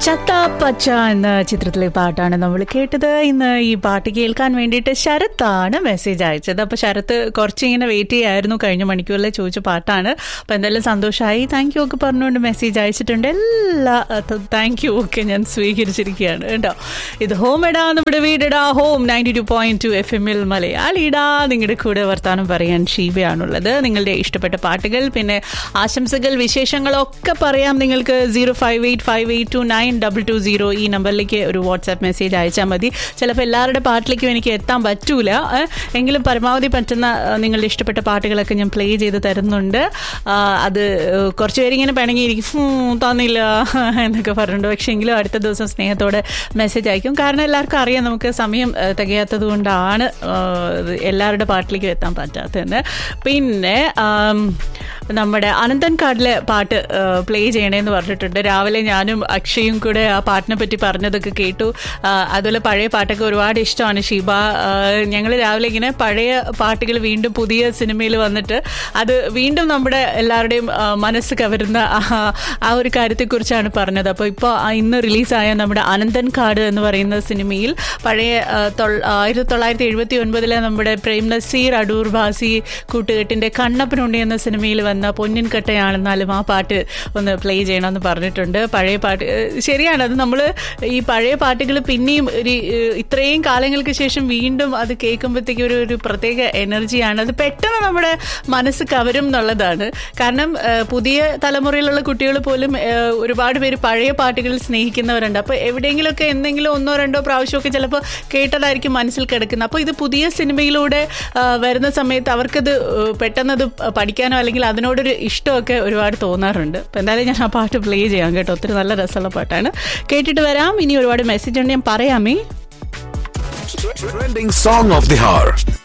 ചത്ത പച്ച എന്ന ചിത്രത്തിലെ പാട്ടാണ് നമ്മൾ കേട്ടത് ഇന്ന് ഈ പാട്ട് കേൾക്കാൻ വേണ്ടിയിട്ട് ശരത്താണ് മെസ്സേജ് അയച്ചത് അപ്പൊ ശരത്ത് കുറച്ചിങ്ങനെ വെയിറ്റ് ചെയ്യായിരുന്നു കഴിഞ്ഞ മണിക്കൂറിൽ ചോദിച്ച പാട്ടാണ് അപ്പൊ എന്തായാലും സന്തോഷമായി താങ്ക് യു ഒക്കെ പറഞ്ഞുകൊണ്ട് മെസ്സേജ് അയച്ചിട്ടുണ്ട് എല്ലാ താങ്ക് യു ഒക്കെ ഞാൻ സ്വീകരിച്ചിരിക്കുകയാണ് കേട്ടോ ഇത് ഹോം എടാ നമ്മുടെ വീടെടാ home ninety two point two F എമ്മിൽ മലയാളിടാ നിങ്ങളുടെ കൂടെ വർത്താനം പറയാൻ ഷീബയാണുള്ളത് നിങ്ങളുടെ ഇഷ്ടപ്പെട്ട പാട്ടുകൾ പിന്നെ ആശംസകൾ വിശേഷങ്ങളൊക്കെ പറയാം നിങ്ങൾക്ക് zero five eight five eight two nine double two zero ഈ നമ്പറിലേക്ക് ഒരു വാട്സാപ്പ് മെസ്സേജ് അയച്ചാൽ മതി ചിലപ്പോൾ എല്ലാവരുടെ പാട്ടിലേക്കും എനിക്ക് എത്താൻ പറ്റൂല ഏ, എങ്കിലും പരമാവധി പറ്റുന്ന ആ, നിങ്ങളുടെ ഇഷ്ടപ്പെട്ട പാട്ടുകളൊക്കെ ഞാൻ പ്ലേ ചെയ്ത് തരുന്നുണ്ട് ആ, അത് കുറച്ച് പേരിങ്ങനെ പിണങ്ങിയിരിക്കും "ഹും, തന്നില്ല എന്നൊക്കെ പറഞ്ഞിട്ടുണ്ട് പക്ഷേ എങ്കിലും അടുത്ത ദിവസം സ്നേഹത്തോടെ മെസ്സേജ് അയക്കും കാരണം എല്ലാവർക്കും അറിയാം നമുക്ക് സമയം ഏ, തികയാത്തത് കൊണ്ടാണ് ആ, ഇത് എല്ലാവരുടെ പാട്ടിലേക്കും എത്താൻ പറ്റാത്തതെന്ന് പിന്നെ ആം, നമ്മുടെ അനന്തൻ കാർഡിലെ പാട്ട് പ്ലേ ചെയ്യണേന്ന് പറഞ്ഞിട്ടുണ്ട് രാവിലെ ഞാനും അക്ഷയും കൂടെ ആ പാട്ടിനെ പറ്റി പറഞ്ഞതൊക്കെ കേട്ടു ആ, അതുപോലെ പഴയ പാട്ടൊക്കെ ഒരുപാട് ഇഷ്ടമാണ് ഷീബ ഞങ്ങൾ രാവിലെ ഇങ്ങനെ പഴയ പാട്ടുകൾ വീണ്ടും പുതിയ സിനിമയിൽ വന്നിട്ട് അത് വീണ്ടും നമ്മുടെ എല്ലാവരുടെയും ആ, മനസ്സ് കവരുന്ന ആ- ആ ഒരു കാര്യത്തെക്കുറിച്ചാണ് പറഞ്ഞത് അപ്പോൾ ഇപ്പോൾ ഇന്ന് റിലീസായ നമ്മുടെ അനന്തൻ കാട് എന്ന് പറയുന്ന സിനിമയിൽ പഴയ ആ, തൊൾ- ആയിരത്തി തൊള്ളായിരത്തി എഴുപത്തി ഒൻപതിലെ നമ്മുടെ പ്രേം നസീർ അടൂർ ഭാസി കൂട്ടുകെട്ടിന്റെ കണ്ണപ്പനുണ്ടി എന്ന സിനിമയിൽ വന്ന പൊന്നിൻ കട്ടയാണെന്നാലും ആ പാട്ട് ഒന്ന് പ്ലേ ചെയ്യണമെന്ന് പറഞ്ഞിട്ടുണ്ട് പഴയ പാട്ട് ഏഹ് ശരിയാണ് അത് നമ്മൾ ഈ പഴയ പാട്ടുകൾ പിന്നെയും ഒരു ഏഹ് ഇത്രയും കാലങ്ങൾക്ക് ശേഷം വീണ്ടും അത് കേൾക്കുമ്പോഴത്തേക്കും ഒരു ഒരു പ്രത്യേക എനർജിയാണ് അത് പെട്ടെന്ന് നമ്മുടെ മനസ്സ് കവരും എന്നുള്ളതാണ് കാരണം ഏഹ് പുതിയ തലമുറയിലുള്ള കുട്ടികൾ പോലും ഏഹ് ഒരുപാട് പേര് പഴയ പാട്ടുകൾ സ്നേഹിക്കുന്നവരുണ്ട് അപ്പോൾ എവിടെയെങ്കിലുമൊക്കെ എന്തെങ്കിലും ഒന്നോ രണ്ടോ പ്രാവശ്യമൊക്കെ ചിലപ്പോൾ കേട്ടതായിരിക്കും മനസ്സിൽ കിടക്കുന്നത് അപ്പോൾ ഇത് പുതിയ സിനിമയിലൂടെ ആ, വരുന്ന സമയത്ത് അവർക്കത് ഏഹ് പെട്ടെന്നത് പഠിക്കാനോ അല്ലെങ്കിൽ അതിനോടൊരു ഇഷ്ടമൊക്കെ ഒരുപാട് തോന്നാറുണ്ട് അപ്പോൾ എന്തായാലും ഞാൻ ആ പാട്ട് പ്ലേ ചെയ്യാം കേട്ടോ ഒത്തിരി നല്ല രസമുള്ള പാട്ടാണ് കേട്ടിട്ട് വരാം ഇനി ഒരുപാട് മെസ്സേജ് ഉണ്ട് ഞാൻ പറയാമേ Trending song of the hour.